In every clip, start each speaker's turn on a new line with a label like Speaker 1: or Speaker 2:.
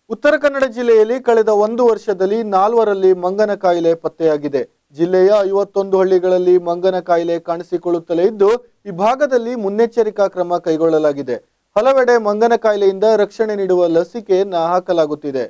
Speaker 1: ಉತ್ತರ ಕನ್ನಡ ಜಿಲ್ಲೆಯಲ್ಲಿ ಕಳೆದ ಒಂದು ವರ್ಷದಲ್ಲಿ ನಾಲ್ವರಲ್ಲಿ ಮಂಗನ ಕಾಯಿಲೆ ಪತ್ತೆಯಾಗಿದೆ ಜಿಲ್ಲೆಯ ಐವತ್ತೊಂದು ಹಳ್ಳಿಗಳಲ್ಲಿ ಮಂಗನ ಕಾಯಿಲೆ ಕಾಣಿಸಿಕೊಳ್ಳುತ್ತಲೇ ಇದ್ದು ಈ ಭಾಗದಲ್ಲಿ ಮುನ್ನೆಚ್ಚರಿಕಾ ಕ್ರಮ ಕೈಗೊಳ್ಳಲಾಗಿದೆ ಹಲವೆಡೆ ಮಂಗನ ಕಾಯಿಲೆಯಿಂದ ರಕ್ಷಣೆ ನೀಡುವ ಲಸಿಕೆಯನ್ನ ಹಾಕಲಾಗುತ್ತಿದೆ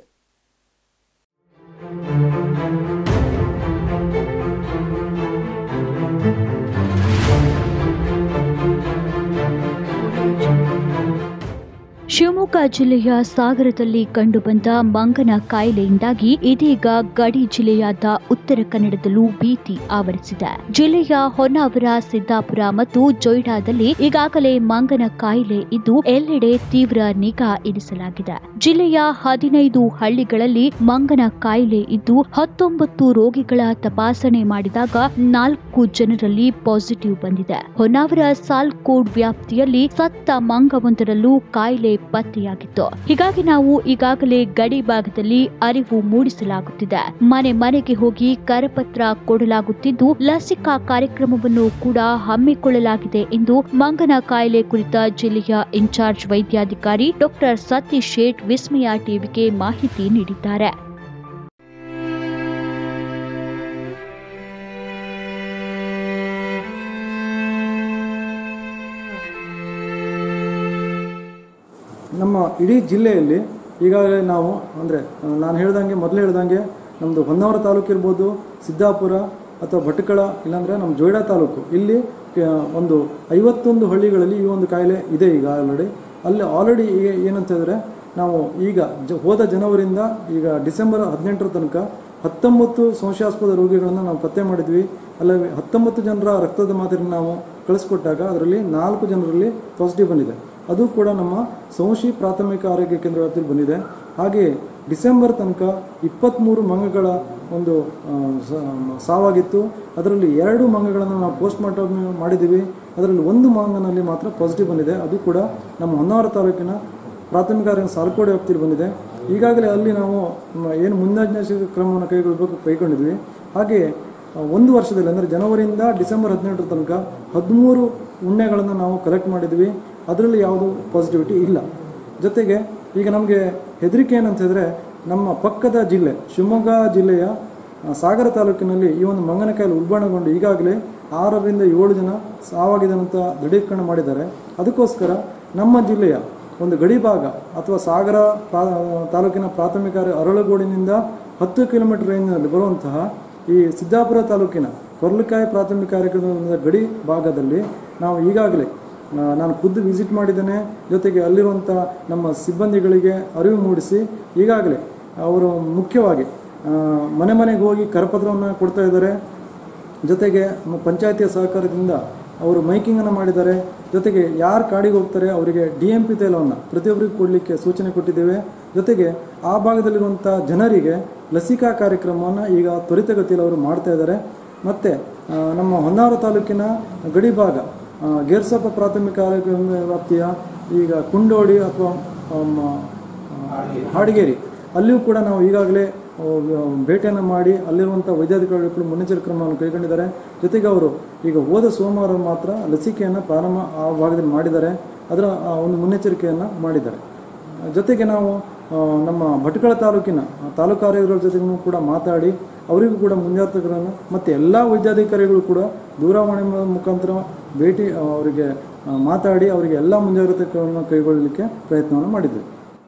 Speaker 2: ಶಿವಮೊಗ್ಗ ಜಿಲ್ಲೆಯ ಸಾಗರದಲ್ಲಿ ಕಂಡುಬಂದ ಮಂಗನ ಕಾಯಿಲೆಯಿಂದಾಗಿ ಇದೀಗ ಗಡಿ ಜಿಲ್ಲೆಯಾದ ಉತ್ತರ ಕನ್ನಡದಲ್ಲೂ ಭೀತಿ ಆವರಿಸಿದೆ ಜಿಲ್ಲೆಯ ಹೊನ್ನಾವರ ಸಿದ್ದಾಪುರ ಮತ್ತು ಜೊಯ್ಡಾದಲ್ಲಿ ಈಗಾಗಲೇ ಮಂಗನ ಕಾಯಿಲೆ ಇದ್ದು ಎಲ್ಲೆಡೆ ತೀವ್ರ ನಿಗಾ ಇರಿಸಲಾಗಿದೆ ಜಿಲ್ಲೆಯ ಹದಿನೈದು ಹಳ್ಳಿಗಳಲ್ಲಿ ಮಂಗನ ಕಾಯಿಲೆ ಇದ್ದು ಹತ್ತೊಂಬತ್ತು ರೋಗಿಗಳ ತಪಾಸಣೆ ಮಾಡಿದಾಗ ನಾಲ್ಕು ಜನರಲ್ಲಿ ಪಾಸಿಟಿವ್ ಬಂದಿದೆ ಹೊನ್ನಾವರ ಸಾಲ್ಕೋಡ್ ವ್ಯಾಪ್ತಿಯಲ್ಲಿ ಸತ್ತ ಮಂಗವೊಂದರಲ್ಲೂ ಕಾಯಿಲೆ ಪತ್ತೆಯಾಗಿತ್ತು ಹೀಗಾಗಿ ನಾವು ಈಗಾಗಲೇ ಗಡಿ ಭಾಗದಲ್ಲಿ ಅರಿವು ಮೂಡಿಸಲಾಗುತ್ತಿದೆ ಮನೆ ಮನೆಗೆ ಹೋಗಿ ಕರಪತ್ರ ಕೊಡಲಾಗುತ್ತಿದ್ದು ಲಸಿಕಾ ಕಾರ್ಯಕ್ರಮವನ್ನು ಕೂಡ ಹಮ್ಮಿಕೊಳ್ಳಲಾಗಿದೆ ಎಂದು ಮಂಗನ ಕಾಯಿಲೆ ಕುರಿತ ಜಿಲ್ಲೆಯ ಇನ್ಚಾರ್ಜ್ ವೈದ್ಯಾಧಿಕಾರಿ ಡಾಕ್ಟರ್ ಸತೀಶ್ ಶೇಟ್ ವಿಸ್ಮಯ ಟಿವಿಗೆ ಮಾಹಿತಿ ನೀಡಿದ್ದಾರೆ
Speaker 3: ನಮ್ಮ ಇಡೀ ಜಿಲ್ಲೆಯಲ್ಲಿ ಈಗಾಗಲೇ ನಾವು ಅಂದರೆ ನಾನು ಹೇಳ್ದಂಗೆ ಮೊದಲು ಹೇಳ್ದಂಗೆ ನಮ್ಮದು ಹೊನ್ನಾವರ ತಾಲೂಕು ಇರ್ಬೋದು ಸಿದ್ದಾಪುರ ಅಥವಾ ಭಟ್ಕಳ ಇಲ್ಲಾಂದರೆ ನಮ್ಮ ಜೋಯಿಡಾ ತಾಲೂಕು ಇಲ್ಲಿ ಕ- ಒಂದು ಐವತ್ತೊಂದು ಹಳ್ಳಿಗಳಲ್ಲಿ ಈ ಒಂದು ಕಾಯಿಲೆ ಇದೆ ಈಗ ಆಲ್ರೆಡಿ ಅಲ್ಲಿ ಆಲ್ರೆಡಿ ಈಗ ಏನಂತ ಹೇಳಿದ್ರೆ ನಾವು ಈಗ ಜ ಹೋದ ಜನವರಿಯಿಂದ ಈಗ ಡಿಸೆಂಬರ್ ಹದಿನೆಂಟರ ತನಕ ಹತ್ತೊಂಬತ್ತು ಸಂಶಯಾಸ್ಪದ ರೋಗಿಗಳನ್ನು ನಾವು ಪತ್ತೆ ಮಾಡಿದ್ವಿ ಅಲ್ಲದೆ ಹತ್ತೊಂಬತ್ತು ಜನರ ರಕ್ತದ ಮಾದರಿನ ನಾವು ಕಳಿಸ್ಕೊಟ್ಟಾಗ ಅದರಲ್ಲಿ ನಾಲ್ಕು ಜನರಲ್ಲಿ ಪಾಸಿಟಿವ್ ಬಂದಿದೆ ಅದು ಕೂಡ ನಮ್ಮ ಸಂಶಿ ಪ್ರಾಥಮಿಕ ಆರೋಗ್ಯ ಕೇಂದ್ರ ವ್ಯಾಪ್ತಿಯಲ್ಲಿ ಬಂದಿದೆ ಹಾಗೆ ಡಿಸೆಂಬರ್ ತನಕ ಇಪ್ಪತ್ತ್ಮೂರು ಮಂಗಗಳ ಒಂದು ಆ, ಸ- ಸಾವಾಗಿತ್ತು ಅದರಲ್ಲಿ ಎರಡು ಮಂಗಗಳನ್ನು ನಾವು ಪೋಸ್ಟ್ ಮಾರ್ಟಮ್ ಮಾಡಿದ್ದೀವಿ ಅದರಲ್ಲಿ ಒಂದು ಮಂಗನಲ್ಲಿ ಮಾತ್ರ ಪಾಸಿಟಿವ್ ಬಂದಿದೆ ಅದು ಕೂಡ ನಮ್ಮ ಹೊನ್ನಾವರ ತಾಲೂಕಿನ ಪ್ರಾಥಮಿಕ ಆರೋಗ್ಯ ಸಾಲ್ಕೋಡೆ ವ್ಯಾಪ್ತಿಯಲ್ಲಿ ಬಂದಿದೆ ಈಗಾಗಲೇ ಅಲ್ಲಿ ನಾವು ಮ- ಏನು ಮುನ್ನೆಚ್ಚರಿಕೆ ಕ್ರಮವನ್ನು ಕೈಗೊಳ್ಳಬೇಕು ಕೈಗೊಂಡಿದ್ವಿ ಹಾಗೆ ಆ, ಒಂದು ವರ್ಷದಲ್ಲಿ ಅಂದರೆ ಜನವರಿಯಿಂದ ಡಿಸೆಂಬರ್ ಹದಿನೆಂಟರ ತನಕ ಹದಿಮೂರು ಉಣ್ಣೆಗಳನ್ನು ನಾವು ಕಲೆಕ್ಟ್ ಮಾಡಿದ್ವಿ ಅದರಲ್ಲಿ ಯಾವುದು ಪಾಸಿಟಿವಿಟಿ ಇಲ್ಲ ಜೊತೆಗೆ ಈಗ ನಮಗೆ ಹೆದರಿಕೆ ಏನಂತ ಹೇಳಿದ್ರೆ ನಮ್ಮ ಪಕ್ಕದ ಜಿಲ್ಲೆ ಶಿವಮೊಗ್ಗ ಜಿಲ್ಲೆಯ ಆ, ಸಾಗರ ತಾಲೂಕಿನಲ್ಲಿ ಈ ಒಂದು ಮಂಗನ ಕಾಯಿಲೆ ಉಲ್ಬಣಗೊಂಡು ಈಗಾಗಲೇ ಆರರಿಂದ ಏಳು ಜನ ಸಾವಾಗಿದೆ ಅಂತ ದೃಢೀಕರಣ ಮಾಡಿದ್ದಾರೆ ಅದಕ್ಕೋಸ್ಕರ ನಮ್ಮ ಜಿಲ್ಲೆಯ ಒಂದು ಗಡಿ ಭಾಗ ಅಥವಾ ಸಾಗರ ಪ್ರಾ ತಾಲೂಕಿನ ಪ್ರಾಥಮಿಕ ಆರೋ- ಅರಳಗೋಡಿನಿಂದ ಹತ್ತು ಕಿಲೋಮೀಟರ್ ರೇಂಜ್ನಲ್ಲಿ ಬರುವಂತಹ ಈ ಸಿದ್ದಾಪುರ ತಾಲೂಕಿನ ಕೊರ್ಲಕಾಯಿ ಪ್ರಾಥಮಿಕ ಆರೋಗ್ಯದ ಗಡಿ ಭಾಗದಲ್ಲಿ ನಾವು ಈಗಾಗಲೇ ಆ, ನಾನು ಖುದ್ದು ವಿಸಿಟ್ ಮಾಡಿದ್ದೇನೆ ಜೊತೆಗೆ ಅಲ್ಲಿರುವಂಥ ನಮ್ಮ ಸಿಬ್ಬಂದಿಗಳಿಗೆ ಅರಿವು ಮೂಡಿಸಿ ಈಗಾಗಲೇ ಅವರು ಮುಖ್ಯವಾಗಿ ಆ, ಮನೆ ಮನೆಗೆ ಹೋಗಿ ಕರಪತ್ರವನ್ನು ಕೊಡ್ತಾ ಇದ್ದಾರೆ ಜೊತೆಗೆ ನಮ್ಮ ಪಂಚಾಯತಿಯ ಸಹಕಾರದಿಂದ ಅವರು ಮೈಕಿಂಗನ್ನು ಮಾಡಿದ್ದಾರೆ ಜೊತೆಗೆ ಯಾರು ಕಾಡಿಗೆ ಹೋಗ್ತಾರೆ ಅವರಿಗೆ ಡಿ ಎಂ ಪಿ ತೈಲವನ್ನು ಪ್ರತಿಯೊಬ್ಬರಿಗೂ ಕೊಡಲಿಕ್ಕೆ ಸೂಚನೆ ಕೊಟ್ಟಿದ್ದೇವೆ ಜೊತೆಗೆ ಆ ಭಾಗದಲ್ಲಿರುವಂಥ ಜನರಿಗೆ ಲಸಿಕಾ ಕಾರ್ಯಕ್ರಮವನ್ನು ಈಗ ತ್ವರಿತಗತಿಯಲ್ಲಿ ಅವರು ಮಾಡ್ತಾ ಇದ್ದಾರೆ ಮತ್ತು ನಮ್ಮ ಹೊನ್ನಾವರ ತಾಲೂಕಿನ ಗಡಿ ಭಾಗ ಆ, ಗೇರ್ಸಪ್ಪ ಪ್ರಾಥಮಿಕ ಆರೋಗ್ಯ ವ್ಯಾಪ್ತಿಯ ಈಗ ಕುಂಡೋಡಿ ಅಥವಾ ಆಮ್, ಆ, ಹಾಡಿಗೇರಿ ಅಲ್ಲಿಯೂ ಕೂಡ ನಾವು ಈಗಾಗಲೇ ಆ, ಭೇಟಿಯನ್ನು ಮಾಡಿ ಅಲ್ಲಿರುವಂಥ ವೈದ್ಯಾಧಿಕಾರಿಗಳು ಮುನ್ನೆಚ್ಚರಿಕೆ ಕ್ರಮವನ್ನು ಕೈಗೊಂಡಿದ್ದಾರೆ ಜೊತೆಗೆ ಅವರು ಈಗ ಹೋದ ಸೋಮವಾರ ಮಾತ್ರ ಲಸಿಕೆಯನ್ನು ಪ್ರಾರಂಭ ಆ ಭಾಗದಲ್ಲಿ ಮಾಡಿದ್ದಾರೆ ಅದರ ಆ ಒಂದು ಮುನ್ನೆಚ್ಚರಿಕೆಯನ್ನು ಮಾಡಿದ್ದಾರೆ ಜೊತೆಗೆ ನಾವು ಆ, ನಮ್ಮ ಭಟ್ಕಳ ತಾಲೂಕಿನ ತಾಲೂಕು ಆರೋಗ್ಯಗಳ ಜೊತೆಗೂ ಕೂಡ ಮಾತಾಡಿ ಅವರಿಗೂ ಕೂಡ ಮುಂಜಾಗ್ರತೆಗಳನ್ನು ಮತ್ತು ಎಲ್ಲ ವೈದ್ಯಾಧಿಕಾರಿಗಳು ಕೂಡ ದೂರವಾಣಿ ಮುಖಾಂತರ ಭೇಟಿ ಆ, ಅವರಿಗೆ ಆ, ಮಾತಾಡಿ ಅವರಿಗೆ ಎಲ್ಲ ಮುಂಜಾಗ್ರತೆ ಕ್ರಮವನ್ನು ಕೈಗೊಳ್ಳಲಿಕ್ಕೆ ಪ್ರಯತ್ನವನ್ನು ಮಾಡಿದ್ದೇವೆ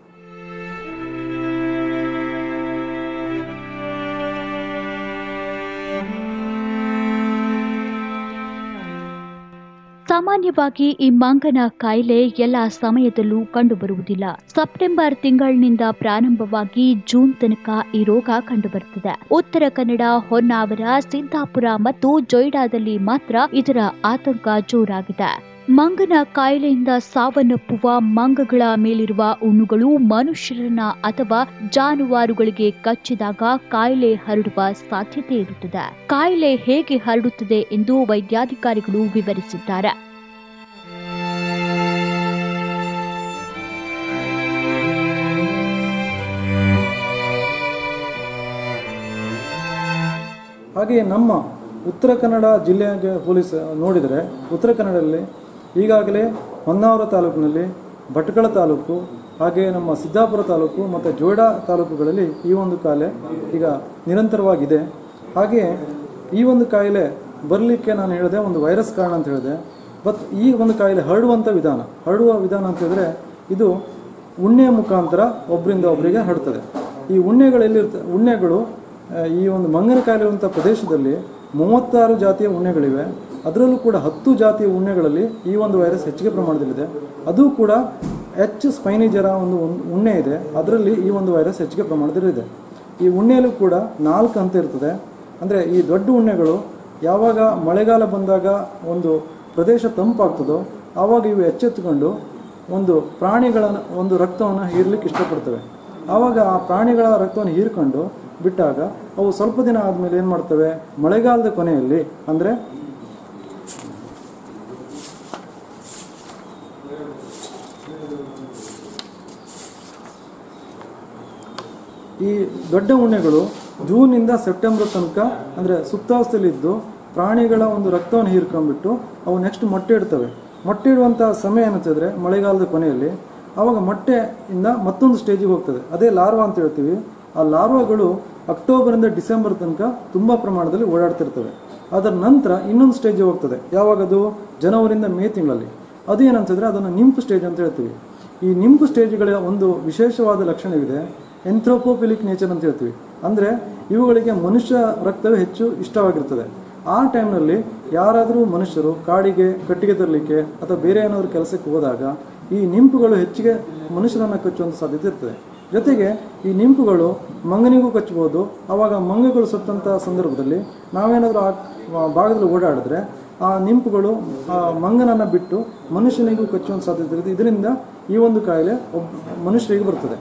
Speaker 2: ಸಾಮಾನ್ಯವಾಗಿ ಈ ಮಂಗನ ಕಾಯಿಲೆ ಎಲ್ಲ ಸಮಯದಲ್ಲೂ ಕಂಡುಬರುವುದಿಲ್ಲ ಸೆಪ್ಟೆಂಬರ್ ತಿಂಗಳಿನಿಂದ ಪ್ರಾರಂಭವಾಗಿ ಜೂನ್ ತನಕ ಈ ರೋಗ ಕಂಡುಬರುತ್ತದೆ ಉತ್ತರ ಕನ್ನಡ ಹೊನ್ನಾವರ ಸಿದ್ದಾಪುರ ಮತ್ತು ಜೊಯ್ಡಾದಲ್ಲಿ ಮಾತ್ರ ಇದರ ಆತಂಕ ಜೋರಾಗಿದೆ ಮಂಗನ ಕಾಯಿಲೆಯಿಂದ ಸಾವನ್ನಪ್ಪುವ ಮಂಗಗಳ ಮೇಲಿರುವ ಹುಣ್ಣುಗಳು ಮನುಷ್ಯರನ್ನ ಅಥವಾ ಜಾನುವಾರುಗಳಿಗೆ ಕಚ್ಚಿದಾಗ ಕಾಯಿಲೆ ಹರಡುವ ಸಾಧ್ಯತೆ ಇರುತ್ತದೆ ಕಾಯಿಲೆ ಹೇಗೆ ಹರಡುತ್ತದೆ ಎಂದು ವೈದ್ಯಾಧಿಕಾರಿಗಳು ವಿವರಿಸಿದ್ದಾರೆ
Speaker 3: ಹಾಗೆಯೇ ನಮ್ಮ ಉತ್ತರ ಕನ್ನಡ ಜಿಲ್ಲೆಗೆ ಹೋಲಿಸ ನೋಡಿದರೆ ಉತ್ತರ ಕನ್ನಡದಲ್ಲಿ ಈಗಾಗಲೇ ಹೊನ್ನಾವರ ತಾಲೂಕಿನಲ್ಲಿ ಭಟ್ಕಳ ತಾಲೂಕು ಹಾಗೆ ನಮ್ಮ ಸಿದ್ದಾಪುರ ತಾಲೂಕು ಮತ್ತು ಜೋಯಿಡಾ ತಾಲೂಕುಗಳಲ್ಲಿ ಈ ಒಂದು ಕಾಯಿಲೆ ಈಗ ನಿರಂತರವಾಗಿದೆ ಹಾಗೆ ಈ ಒಂದು ಕಾಯಿಲೆ ಬರಲಿಕ್ಕೆ ನಾನು ಹೇಳಿದೆ ಒಂದು ವೈರಸ್ ಕಾರಣ ಅಂತ ಹೇಳಿದೆ ಬಟ್ ಈ ಒಂದು ಕಾಯಿಲೆ ಹರಡುವಂಥ ವಿಧಾನ ಹರಡುವ ವಿಧಾನ ಅಂತ ಹೇಳಿದ್ರೆ ಇದು ಉಣ್ಣೆಯ ಮುಖಾಂತರ ಒಬ್ಬರಿಂದ ಒಬ್ಬರಿಗೆ ಹರಡ್ತದೆ ಈ ಉಣ್ಣೆಗಳೆಲ್ಲಿರ್ತ ಉಣ್ಣೆಗಳು ಆ, ಈ ಒಂದು ಮಂಗನ ಕಾಯಿಲೆ ಇರುವಂಥ ಪ್ರದೇಶದಲ್ಲಿ ಮೂವತ್ತಾರು ಜಾತಿಯ ಉಣ್ಣೆಗಳಿವೆ ಅದರಲ್ಲೂ ಕೂಡ ಹತ್ತು ಜಾತಿಯ ಉಣ್ಣೆಗಳಲ್ಲಿ ಈ ಒಂದು ವೈರಸ್ ಹೆಚ್ಚಿಗೆ ಪ್ರಮಾಣದಲ್ಲಿದೆ ಅದು ಕೂಡ ಎಚ್ ಸ್ಪೈನಿಜರ ಒಂದು ಉಣ್- ಉಣ್ಣೆ ಇದೆ ಅದರಲ್ಲಿ ಈ ಒಂದು ವೈರಸ್ ಹೆಚ್ಚಿಗೆ ಪ್ರಮಾಣದಲ್ಲಿದೆ ಈ ಉಣ್ಣೆಯಲ್ಲೂ ಕೂಡ ನಾಲ್ಕು ಹಂತ ಇರ್ತದೆ ಅಂದರೆ ಈ ದೊಡ್ಡ ಉಣ್ಣೆಗಳು ಯಾವಾಗ ಮಳೆಗಾಲ ಬಂದಾಗ ಒಂದು ಪ್ರದೇಶ ತಂಪಾಗ್ತದೋ ಆವಾಗ ಇವು ಎಚ್ಚೆತ್ತುಕೊಂಡು ಒಂದು ಪ್ರಾಣಿಗಳ ಒಂದು ರಕ್ತವನ್ನು ಹೀರ್ಲಿಕ್ಕೆ ಇಷ್ಟಪಡ್ತವೆ ಆವಾಗ ಆ ಪ್ರಾಣಿಗಳ ರಕ್ತವನ್ನು ಹೀರ್ಕೊಂಡು ಬಿಟ್ಟಾಗ ಅವು ಸ್ವಲ್ಪ ದಿನ ಆದಮೇಲೆ ಏನು ಮಾಡ್ತವೆ ಮಳೆಗಾಲದ ಕೊನೆಯಲ್ಲಿ ಅಂದರೆ ಈ ದೊಡ್ಡ ಉಣ್ಣೆಗಳು ಜೂನಿಂದ ಸೆಪ್ಟೆಂಬರ್ ತನಕ ಅಂದರೆ ಸುಪ್ತಾವಸ್ಥೆಯಲ್ಲಿದ್ದು ಪ್ರಾಣಿಗಳ ಒಂದು ರಕ್ತವನ್ನು ಹೀರ್ಕೊಂಡ್ಬಿಟ್ಟು ಅವು ನೆಕ್ಸ್ಟ್ ಮೊಟ್ಟೆ ಇಡ್ತವೆ ಮೊಟ್ಟೆ ಇಡುವಂಥ ಸಮಯ ಏನಂತಂದರೆ ಮಳೆಗಾಲದ ಕೊನೆಯಲ್ಲಿ ಆವಾಗ ಮೊಟ್ಟೆಯಿಂದ ಮತ್ತೊಂದು ಸ್ಟೇಜಿಗೆ ಹೋಗ್ತದೆ ಅದೇ ಲಾರ್ವಾ ಅಂತ ಹೇಳ್ತೀವಿ ಆ ಲಾರ್ವಾಗಳು ಅಕ್ಟೋಬರಿಂದ ಡಿಸೆಂಬರ್ ತನಕ ತುಂಬ ಪ್ರಮಾಣದಲ್ಲಿ ಓಡಾಡ್ತಿರ್ತವೆ ಅದರ ನಂತರ ಇನ್ನೊಂದು ಸ್ಟೇಜಿಗೆ ಹೋಗ್ತದೆ ಯಾವಾಗ ಅದು ಜನವರಿಂದ ಮೇ ತಿಂಗಳಲ್ಲಿ ಅದು ಏನಂತಂದರೆ ಅದನ್ನು ನಿಂಪು ಸ್ಟೇಜ್ ಅಂತ ಹೇಳ್ತೀವಿ ಈ ನಿಂಪು ಸ್ಟೇಜ್ಗಳ ಒಂದು ವಿಶೇಷವಾದ ಲಕ್ಷಣವಿದೆ ಎಂಥ್ರೋಪೋಫಿಲಿಕ್ ನೇಚರ್ ಅಂತ ಹೇಳ್ತೀವಿ ಅಂದರೆ ಇವುಗಳಿಗೆ ಮನುಷ್ಯ ರಕ್ತವೇ ಹೆಚ್ಚು ಇಷ್ಟವಾಗಿರ್ತದೆ ಆ ಟೈಮ್ನಲ್ಲಿ ಯಾರಾದರೂ ಮನುಷ್ಯರು ಕಾಡಿಗೆ ಕಟ್ಟಿಗೆ ತರಲಿಕ್ಕೆ ಅಥವಾ ಬೇರೆ ಏನಾದರೂ ಕೆಲಸಕ್ಕೆ ಹೋದಾಗ ಈ ನಿಂಪುಗಳು ಹೆಚ್ಚಿಗೆ ಮನುಷ್ಯರನ್ನು ಕಚ್ಚುವಂಥ ಸಾಧ್ಯತೆ ಇರ್ತದೆ ಜೊತೆಗೆ ಈ ನಿಂಪುಗಳು ಮಂಗನಿಗೂ ಕಚ್ಚಬಹುದು ಆವಾಗ ಮಂಗಗಳು ಸತ್ತಂಥ ಸಂದರ್ಭದಲ್ಲಿ ನಾವೇನಾದರೂ ಆ ಭಾಗದಲ್ಲಿ ಓಡಾಡಿದ್ರೆ ಆ ನಿಂಪುಗಳು ಆ ಮಂಗನನ್ನು ಬಿಟ್ಟು ಮನುಷ್ಯನಿಗೂ ಕಚ್ಚುವಂಥ ಸಾಧ್ಯತೆ ಇರುತ್ತೆ ಇದರಿಂದ ಈ ಒಂದು ಕಾಯಿಲೆ ಒಬ್ಬ ಮನುಷ್ಯರಿಗೆ ಬರ್ತದೆ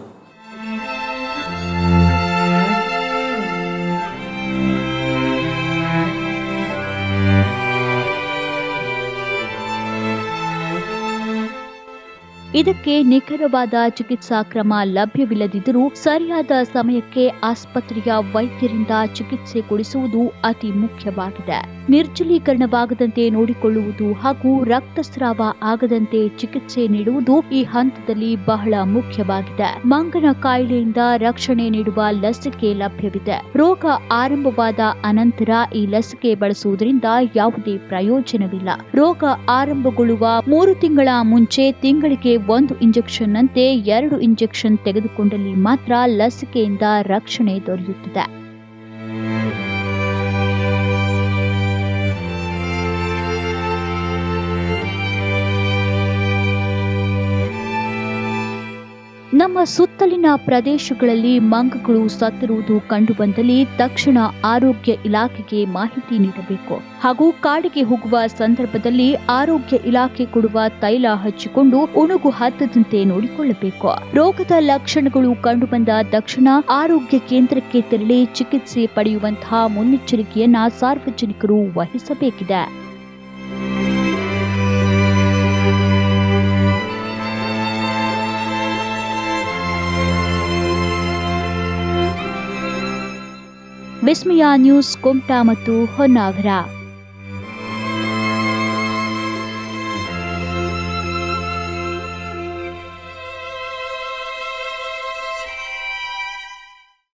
Speaker 2: ಇದಕ್ಕೆ ನಿಖರವಾದ ಚಿಕಿತ್ಸಾ ಕ್ರಮ ಲಭ್ಯವಿಲ್ಲದಿದ್ದರೂ ಸರಿಯಾದ ಸಮಯಕ್ಕೆ ಆಸ್ಪತ್ರೆಯ ವೈದ್ಯರಿಂದ ಚಿಕಿತ್ಸೆ ಕೊಡಿಸುವುದು ಅತಿ ಮುಖ್ಯವಾಗಿದೆ ನಿರ್ಜಲೀಕರಣವಾಗದಂತೆ ನೋಡಿಕೊಳ್ಳುವುದು ಹಾಗೂ ರಕ್ತಸ್ರಾವ ಆಗದಂತೆ ಚಿಕಿತ್ಸೆ ನೀಡುವುದು ಈ ಹಂತದಲ್ಲಿ ಬಹಳ ಮುಖ್ಯವಾಗಿದೆ ಮಂಗನ ಕಾಯಿಲೆಯಿಂದ ರಕ್ಷಣೆ ನೀಡುವ ಲಸಿಕೆ ಲಭ್ಯವಿದೆ ರೋಗ ಆರಂಭವಾದ ಅನಂತರ ಈ ಲಸಿಕೆ ಬಳಸುವುದರಿಂದ ಯಾವುದೇ ಪ್ರಯೋಜನವಿಲ್ಲ ರೋಗ ಆರಂಭಗೊಳ್ಳುವ ಮೂರು ತಿಂಗಳ ಮುಂಚೆ ತಿಂಗಳಿಗೆ ಒಂದು ಇಂಜೆಕ್ಷನ್ ನಂತೆ ಎರಡು ಇಂಜೆಕ್ಷನ್ ತೆಗೆದುಕೊಂಡಲ್ಲಿ ಮಾತ್ರ ಲಸಿಕೆಯಿಂದ ರಕ್ಷಣೆ ದೊರೆಯುತ್ತದೆ ನಮ್ಮ ಸುತ್ತಲಿನ ಪ್ರದೇಶಗಳಲ್ಲಿ ಮಂಗಗಳು ಸತ್ತಿರುವುದು ಕಂಡುಬಂದಲ್ಲಿ ತಕ್ಷಣ ಆರೋಗ್ಯ ಇಲಾಖೆಗೆ ಮಾಹಿತಿ ನೀಡಬೇಕು ಹಾಗೂ ಕಾಡಿಗೆ ಹೋಗುವ ಸಂದರ್ಭದಲ್ಲಿ ಆರೋಗ್ಯ ಇಲಾಖೆ ಕೊಡುವ ತೈಲ ಹಚ್ಚಿಕೊಂಡು ಉಣುಗು ಹತ್ತದಂತೆ ನೋಡಿಕೊಳ್ಳಬೇಕು ರೋಗದ ಲಕ್ಷಣಗಳು ಕಂಡುಬಂದ ತಕ್ಷಣ ಆರೋಗ್ಯ ಕೇಂದ್ರಕ್ಕೆ ತೆರಳಿ ಚಿಕಿತ್ಸೆ ಪಡೆಯುವಂತಹ ಮುನ್ನೆಚ್ಚರಿಕೆಯನ್ನ ಸಾರ್ವಜನಿಕರು ವಹಿಸಬೇಕಿದೆ ವಿಸ್ಮಯ ನ್ಯೂಸ್ ಕುಮಟಾ ಮತ್ತು ಹೊನ್ನಾವರ